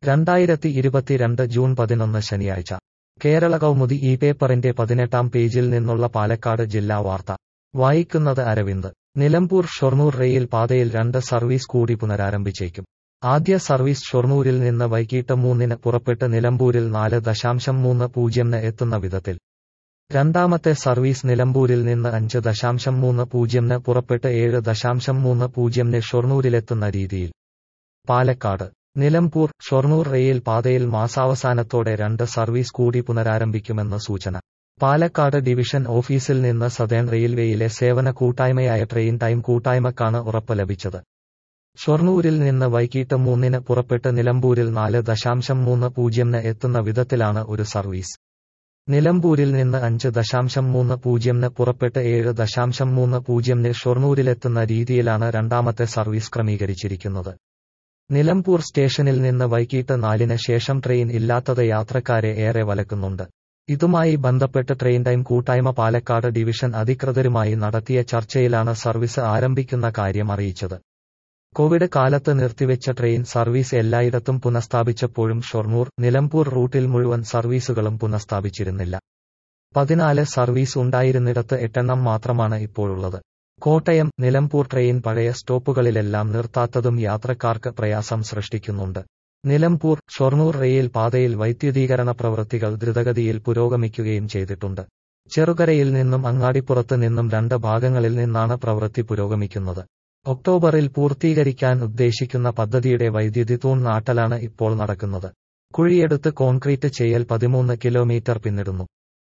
രണ്ടായിരത്തി ഇരുപത്തിരണ്ട് ജൂൺ പതിനൊന്ന് ശനിയാഴ്ച കേരള കൗമുദി ഈ പേപ്പറിന്റെ പതിനെട്ടാം പേജിൽ നിന്നുള്ള പാലക്കാട് ജില്ലാ വാർത്ത വായിക്കുന്നത് അരവിന്ദ് നിലമ്പൂർ ഷൊർണൂർ റെയിൽ പാതയിൽ രണ്ട് സർവീസ് കൂടി പുനരാരംഭിച്ചേക്കും ആദ്യ സർവീസ് ഷൊർണൂരിൽ നിന്ന് വൈകിട്ട് മൂന്നിന് പുറപ്പെട്ട് നിലമ്പൂരിൽ നാല് ദശാംശം മൂന്ന് പൂജ്യംന് എത്തുന്ന വിധത്തിൽ രണ്ടാമത്തെ സർവീസ് നിലമ്പൂരിൽ നിന്ന് അഞ്ച് ദശാംശം മൂന്ന് പൂജ്യംന് പുറപ്പെട്ട് ഏഴ് ദശാംശം മൂന്ന് പൂജ്യംന് ഷൊർണൂരിലെത്തുന്ന രീതിയിൽ പാലക്കാട് നിലമ്പൂർ ഷൊർണൂർ റെയിൽ പാതയിൽ മാസാവസാനത്തോടെ രണ്ട് സർവീസ് കൂടി പുനരാരംഭിക്കുമെന്ന് സൂചന പാലക്കാട് ഡിവിഷൻ ഓഫീസിൽ നിന്ന് സതേൺ റെയിൽവേയിലെ സേവന കൂട്ടായ്മയായ ട്രെയിൻ ടൈം കൂട്ടായ്മക്കാണ് ഉറപ്പ് ലഭിച്ചത് ഷൊർണൂരിൽ നിന്ന് വൈകിട്ട് മൂന്നിന് പുറപ്പെട്ട് നിലമ്പൂരിൽ നാല് ദശാംശം മൂന്ന് പൂജ്യംന് എത്തുന്ന വിധത്തിലാണ് ഒരു സർവീസ് നിലമ്പൂരിൽ നിന്ന് അഞ്ച് ദശാംശം മൂന്ന് പൂജ്യംന് പുറപ്പെട്ട് ഏഴ് ദശാംശം മൂന്ന് പൂജ്യംന് ഷൊർണൂരിലെത്തുന്ന രീതിയിലാണ് രണ്ടാമത്തെ സർവീസ് ക്രമീകരിച്ചിരിക്കുന്നത് നിലമ്പൂർ സ്റ്റേഷനിൽ നിന്ന് വൈകിട്ട് നാലിന് ശേഷം ട്രെയിൻ ഇല്ലാത്തത് യാത്രക്കാരെ ഏറെ വലക്കുന്നുണ്ട് ഇതുമായി ബന്ധപ്പെട്ട് ട്രെയിൻ ടൈം കൂട്ടായ്മ പാലക്കാട് ഡിവിഷൻ അധികൃതരുമായി നടത്തിയ ചർച്ചയിലാണ് സർവീസ് ആരംഭിക്കുന്ന കാര്യം അറിയിച്ചത് കോവിഡ് കാലത്ത് നിർത്തിവെച്ച ട്രെയിൻ സർവീസ് എല്ലായിടത്തും പുനഃസ്ഥാപിച്ചപ്പോഴും ഷൊർണൂർ നിലമ്പൂർ റൂട്ടിൽ മുഴുവൻ സർവീസുകളും പുനഃസ്ഥാപിച്ചിരുന്നില്ല പതിനാല് സർവീസ് ഉണ്ടായിരുന്നിടത്ത് എട്ടെണ്ണം മാത്രമാണ് ഇപ്പോഴുള്ളത് കോട്ടയം നിലമ്പൂർ ട്രെയിൻ പഴയ സ്റ്റോപ്പുകളിലെല്ലാം നിർത്താത്തതും യാത്രക്കാർക്ക് പ്രയാസം സൃഷ്ടിക്കുന്നുണ്ട് നിലമ്പൂർ ഷൊർണൂർ റെയിൽ പാതയിൽ വൈദ്യുതീകരണ പ്രവൃത്തികൾ ദ്രുതഗതിയിൽ പുരോഗമിക്കുകയും ചെയ്തിട്ടുണ്ട് ചെറുകരയിൽ നിന്നും അങ്ങാടിപ്പുറത്ത് നിന്നും രണ്ട് ഭാഗങ്ങളിൽ നിന്നാണ് പ്രവൃത്തി പുരോഗമിക്കുന്നത് ഒക്ടോബറിൽ പൂർത്തീകരിക്കാൻ ഉദ്ദേശിക്കുന്ന പദ്ധതിയുടെ വൈദ്യുതി തൂൺ നാട്ടലാണ് ഇപ്പോൾ നടക്കുന്നത് കുഴിയെടുത്ത് കോൺക്രീറ്റ് ചെയ്യൽ പതിമൂന്ന് കിലോമീറ്റർ പിന്നിടുന്നു